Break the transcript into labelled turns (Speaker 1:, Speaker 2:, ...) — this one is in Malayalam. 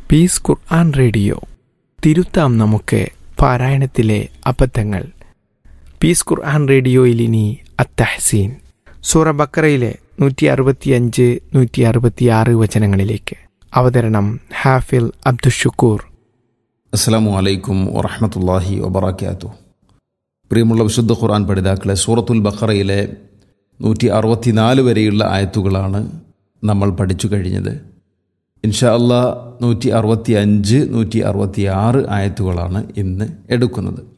Speaker 1: പീസ് ഖുർആൻ റേഡിയോ തിരുത്താം നമുക്ക് പാരായണത്തിലെ അബദ്ധങ്ങൾ പീസ് ഖുർആൻ റേഡിയോയിൽ ഇനി അത്തഹസീൻ സൂറ ബക്കറയിലെ നൂറ്റി അറുപത്തിയഞ്ച് നൂറ്റി അറുപത്തിയാറ് വചനങ്ങളിലേക്ക് അവതരണം ഹാഫിൽ അബ്ദുഷുക്കൂർ
Speaker 2: അസ്സലാമു അലൈക്കും വറഹമത്തല്ലാഹി വബർക്കാത്തു പ്രിയമുള്ള വിശുദ്ധ ഖുർആൻ പഠിതാക്കളെ സൂറത്തുൽ ബഖറയിലെ നൂറ്റി അറുപത്തിനാല് വരെയുള്ള ആയത്തുകളാണ് നമ്മൾ പഠിച്ചു കഴിഞ്ഞത് ഇൻഷാ അല്ലാ നൂറ്റി അറുപത്തി അഞ്ച് നൂറ്റി അറുപത്തി ആറ് ആയത്തുകളാണ് ഇന്ന് എടുക്കുന്നത്